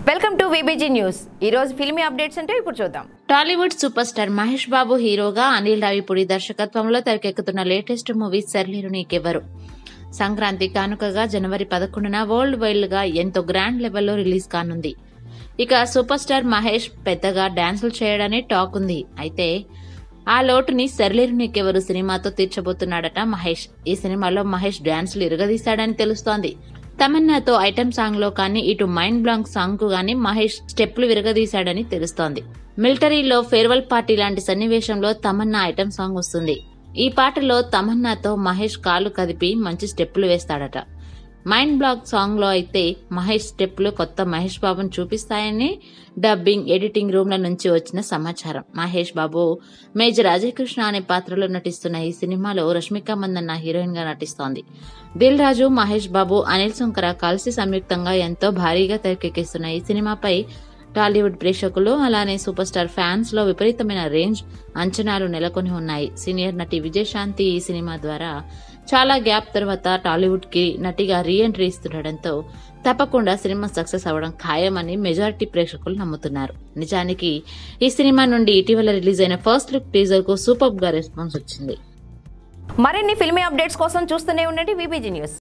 welcome to VBG news ఈ రోజు filmy updates అంటే ఇప్పుడు చూద్దాం Tollywood super star Mahesh Babu హీరోగా అనిల్ రావిపూడి దర్శకత్వంలో తెరకెక్కుతున్న లేటెస్ట్ మూవీ సర్లేరు నీకెవ్వరు సంక్రాంతి కానుకగా జనవరి పదకొండున వరల్డ్ వైల్డ్ గా ఎంతో గ్రాండ్ లెవెల్లో రిలీజ్ కానుంది ఇక సూపర్ స్టార్ మహేష్ పెద్దగా డాన్సులు చేయడనే టాక్ ఉంది అయితే ఆ లోటుని సర్లేరు నీకెవరు సినిమాతో తీర్చబోతున్నాడట మహేష్ ఈ సినిమాలో మహేష్ డాన్సులు ఇరగదీశాడని తెలుస్తోంది తమన్నాతో ఐటమ్ సాంగ్ లో కానీ ఇటు మైండ్ బ్లాంక్ సాంగ్ కు గానీ మహేష్ స్టెప్లు విరగదీశాడని తెలుస్తోంది మిలిటరీలో ఫేర్వెల్ పార్టీ లాంటి సన్నివేశంలో తమన్నా ఐటమ్ సాంగ్ వస్తుంది ఈ పాటలో తమన్నాతో మహేష్ కాలు కదిపి మంచి స్టెప్పులు వేస్తాడట మైండ్ బ్లాక్ సాంగ్ లో అయితే మహేష్ స్టెప్లు కొత్త మహేష్ బాబును చూపిస్తాయని డబ్బింగ్ ఎడిటింగ్ రూమ్ల నుంచి వచ్చిన సమాచారం మహేష్ బాబు మేజర్ అజయ్ కృష్ణ అనే పాత్రలో నటిస్తున్న ఈ సినిమాలో రష్మిక మందన్న హీరోయిన్ గా నటిస్తోంది దిల్ రాజు మహేష్ బాబు అనిల్ సుంకర కలిసి సంయుక్తంగా ఎంతో భారీగా తెరకెక్కిస్తున్న ఈ సినిమాపై టాలీవుడ్ ప్రేక్షకులు అలానే సూపర్ స్టార్ ఫ్యాన్స్ లో విపరీతమైన రేంజ్ అంచనాలు నెలకొని ఉన్నాయి సీనియర్ నటి విజయశాంతి ఈ సినిమా ద్వారా చాలా గ్యాప్ తర్వాత టాలీవుడ్ కి నటిగా రీ ఎంట్రీ ఇస్తుండటంతో తప్పకుండా సినిమా సక్సెస్ అవ్వడం ఖాయమని మెజారిటీ ప్రేక్షకులు నమ్ముతున్నారు నిజానికి ఈ సినిమా నుండి ఇటీవల రిలీజ్ అయిన ఫస్ట్ లుక్ టీజర్ కు సూపర్ గా రెస్పాన్స్ వచ్చింది మరిన్ని ఫిల్మీ అప్డేట్స్ కోసం చూస్తూనే ఉండండి విబిజీ న్యూస్